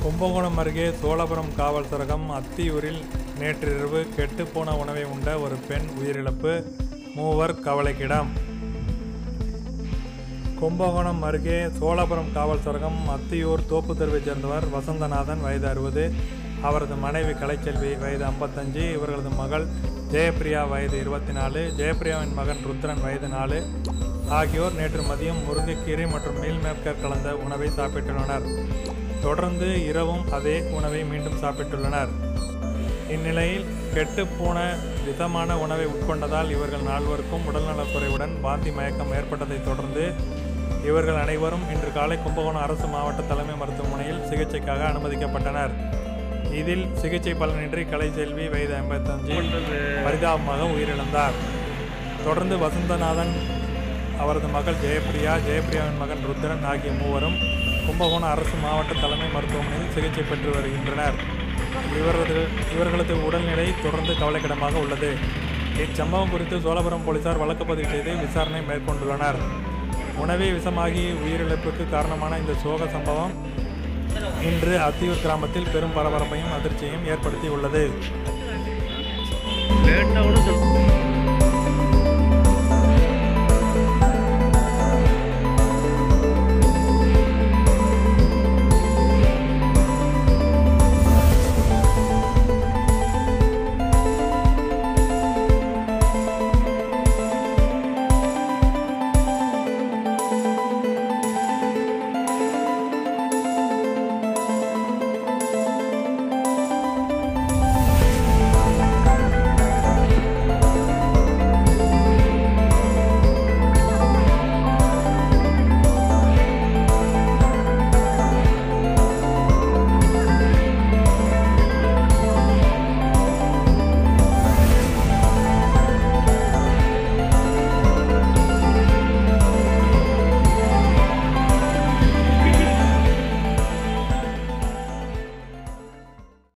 கும்பகோணம் அருகே சோழபுரம் காவல் சரகம் அத்தியூரில் நேற்றிரவு கெட்டுப்போன உணவை உண்ட ஒரு பெண் உயிரிழப்பு மூவர் கவலைக்கிடம் கும்பகோணம் அருகே சோழபுரம் காவல் சரகம் அத்தியூர் தோப்பு தெருவைச் சேர்ந்தவர் வசந்தநாதன் வயது அறுபது அவரது மனைவி கலைச்செல்வி வயது ஐம்பத்தஞ்சு இவர்களது மகள் ஜெயப்பிரியா வயது இருபத்தி நாலு ஜெயப்பிரியாவின் மகன் ருத்ரன் வயது நாலு ஆகியோர் நேற்று மதியம் முருங்கைக்கீரை மற்றும் மீல் மேற்கர் கலந்த உணவை சாப்பிட்டுள்ளனர் தொடர்ந்து இரவும் அதே உணவை மீண்டும் சாப்பிட்டுள்ளனர் இந்நிலையில் கெட்டுப்போன விதமான உணவை உட்கொண்டதால் இவர்கள் நால்வருக்கும் உடல்நலக்குறைவுடன் வாந்தி மயக்கம் ஏற்பட்டதைத் தொடர்ந்து இவர்கள் அனைவரும் இன்று காலை கும்பகோணம் அரசு மாவட்ட தலைமை மருத்துவமனையில் சிகிச்சைக்காக அனுமதிக்கப்பட்டனர் இதில் சிகிச்சை பலனின்றி கலைச்செல்வி வயது ஐம்பத்தஞ்சு பரிதாபமாக உயிரிழந்தார் தொடர்ந்து வசந்தநாதன் அவரது மகள் ஜெயப்பிரியா ஜெயப்பிரியாவின் மகன் ருத்ரன் ஆகிய மூவரும் கும்பகோணம் அரசு மாவட்ட தலைமை மருத்துவமனையில் சிகிச்சை பெற்று வருகின்றனர் இவரது இவர்களது உடல்நிலை தொடர்ந்து கவலைக்கிடமாக உள்ளது இச்சம்பவம் குறித்து சோழபுரம் போலீசார் வழக்கு பதிவு செய்து விசாரணை மேற்கொண்டுள்ளனர் உணவே விஷமாகி உயிரிழப்புக்கு காரணமான இந்த சோக சம்பவம் இன்று அத்தியூர் கிராமத்தில் பெரும் பரபரப்பையும் அதிர்ச்சியையும் ஏற்படுத்தியுள்ளது லேட்டாக கூட